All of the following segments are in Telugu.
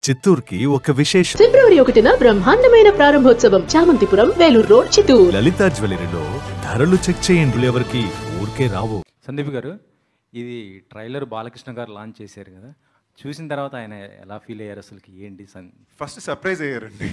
చిత్తూరుకి ఒక విశేషం ఫిబ్రవరి ఒకటిన బ్రహ్మాండమైన ప్రారంభోత్సవం చామంతిపురం వేలూరు రోడ్ చిత్తూరు లలితా జ్యువెలరీలో ధరలు చెక్ చేయండి ఎవరికి ఊరికే రావు సందీప్ గారు ఇది ట్రైలర్ బాలకృష్ణ గారు లాంచ్ చేశారు కదా చూసిన తర్వాత ఆయన ఎలా ఫీల్ అయ్యారు అసలుకి ఏంటి సన్ ఫస్ట్ సర్ప్రైజ్ అయ్యారండి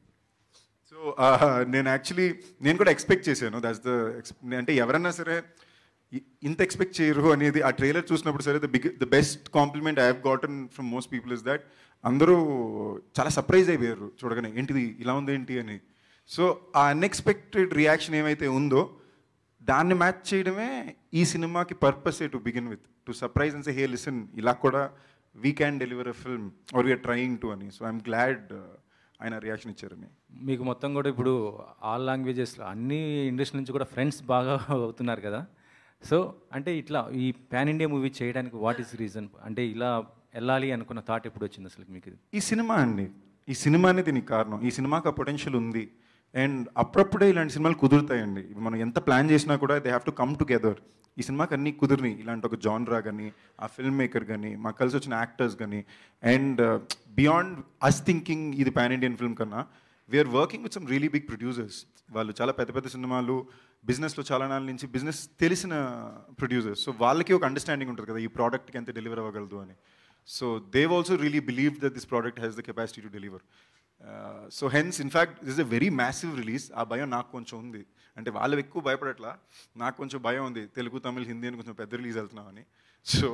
సో నేను యాక్చువల్లీ నేను కూడా ఎక్స్పెక్ట్ చేశాను దాట్స్ ద అంటే ఎవరన్నా సరే ఇ- ఇంత ఎక్స్పెక్ట్ చేయరు అనేది ఆ ట్రైలర్ చూసినప్పుడు సరే the big the best compliment I have gotten from most people is that అందరూ చాలా సర్ప్రైజ్ అయిపోయారు చూడగానే ఏంటిది ఇలా ఉంది ఏంటి అని సో ఆ అన్ఎక్స్పెక్టెడ్ రియాక్షన్ ఏమైతే ఉందో దాన్ని మ్యాచ్ చేయడమే ఈ సినిమాకి purpose to begin with to surprise and say hey listen ఇలా కూడా we can deliver a film or we're trying to అని సో ఐఎమ్ గ్లాడ్ ఆయన రియాక్షన్ ఇచ్చారని మీకు మొత్తం కూడా ఇప్పుడు ఆల్ లాంగ్వేజెస్ అన్ని ఇండస్ట్రీ నుంచి కూడా ఫ్రెండ్స్ బాగా అవుతున్నారు కదా సో అంటే ఇట్లా ఈ పాన్ ఇండియా మూవీ చేయడానికి వాట్ ఈస్ రీజన్ అంటే ఇలా వెళ్ళాలి అనుకున్న థాట్ ఎప్పుడు వచ్చింది అసలు మీకు ఈ సినిమా అండి ఈ సినిమానే దీనికి కారణం ఈ సినిమాకి ఆ పొటెన్షియల్ ఉంది అండ్ అప్పుడప్పుడే ఇలాంటి సినిమాలు కుదురుతాయండి ఇప్పుడు మనం ఎంత ప్లాన్ చేసినా కూడా they have to come together ఈ సినిమాకి అన్నీ కుదిరినాయి ఇలాంటి ఒక జాన్రా కానీ ఆ ఫిల్మ్ మేకర్ కానీ మాకు కలిసి వచ్చిన యాక్టర్స్ కానీ అండ్ బియాండ్ అస్ థింకింగ్ ఇది పాన్ ఇండియన్ ఫిల్మ్ కన్నా we're working with some really big producers వాళ్ళు చాలా పెద్ద పెద్ద సినిమాలు బిజినెస్లో చాలా నాళ్ళ నుంచి బిజినెస్ తెలిసిన ప్రొడ్యూసర్స్ సో వాళ్ళకి ఒక అండర్స్టాండింగ్ ఉంటుంది కదా ఈ ప్రోడక్ట్కి ఎంత డెలివర్ అవ్వగలదు అని so they've also really believe that this product has the capacity to deliver so hence in fact this a very massive release ఆ భయం నాకు కొంచెం ఉంది అంటే వాళ్ళు ఎక్కువ భయపడట్లా నాకు కొంచెం భయం ఉంది తెలుగు తమిళ్ హిందీ అని కొంచెం పెద్ద రిలీజ్ వెళ్తున్నామని so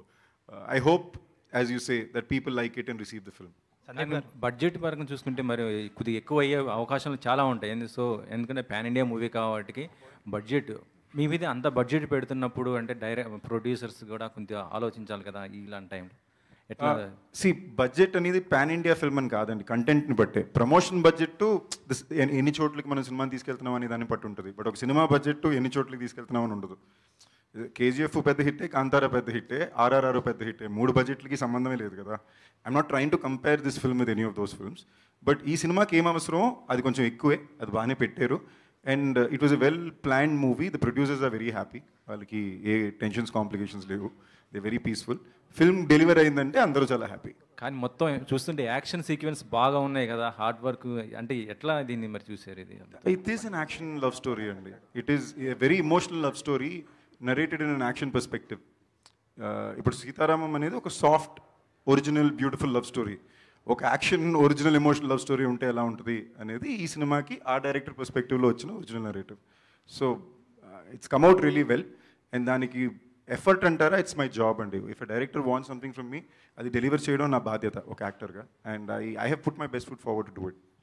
I hope as you say that people like it and receive the film budget పరంగా చూసుకుంటే మరి కొద్దిగా ఎక్కువ అయ్యే అవకాశాలు చాలా ఉంటాయి ఎందు- సో ఎందుకంటే పాన్ ఇండియా మూవీ కాబట్టి బడ్జెట్ మీ మీద అంత బడ్జెట్ పెడుతున్నప్పుడు అంటే డైరెక్ట్ ప్రొడ్యూసర్స్ కూడా కొంచెం ఆలోచించాలి కదా ఇలాంటి టైంలో ఎట్లా సి బడ్జెట్ అనేది పాన్ ఇండియా ఫిల్మ్ అని కాదండి కంటెంట్ని బట్టే ప్రమోషన్ బడ్జెట్ ఎన్ని చోట్లకి మనం సినిమాని తీసుకెళ్తున్నాం అనే దాన్ని బట్టి ఉంటుంది బట్ ఒక సినిమా బడ్జెట్ ఎన్ని చోట్లకి తీసుకెళ్తున్నాం అని ఉండదు కేజీఎఫ్ పెద్ద హిట్టే కాంతారా పెద్ద హిట్టే ఆర్ఆర్ఆర్ పెద్ద హిట్టే మూడు బడ్జెట్లకి సంబంధమే లేదు కదా I'm not trying to compare this film with any of those films but ఈ సినిమాకి ఏం అవసరమో అది కొంచెం ఎక్కువే అది బాగానే పెట్టారు and it was a well planned movie the producers are very happy వాళ్ళకి ఏ టెన్షన్స్ కాంప్లికేషన్స్ లేవు they very peaceful film deliver అయిందంటే అందరూ చాలా హ్యాపీ కానీ మొత్తం చూస్తుంటే యాక్షన్ సీక్వెన్స్ బాగా ఉన్నాయి కదా హార్డ్ వర్క్ అంటే ఎట్లా దీన్ని మరి చూసారు ఇది it is an action love story అండి it is a very emotional love story narrated in an action perspective ఇప్పుడు సీతారామం అనేది ఒక soft original beautiful love story ఒక action original emotional love story ఉంటే ఎలా ఉంటుంది అనేది ఈ సినిమాకి ఆ డైరెక్టర్ పర్స్పెక్టివ్లో వచ్చిన original narrative so it's come out really well and దానికి ఎఫర్ట్ అంటారా ఇట్స్ మై జాబ్ అండి if a director want something from me అది డెలివర్ చేయడం నా బాధ్యత ఒక యాక్టర్గా and I I have put my best foot forward to do it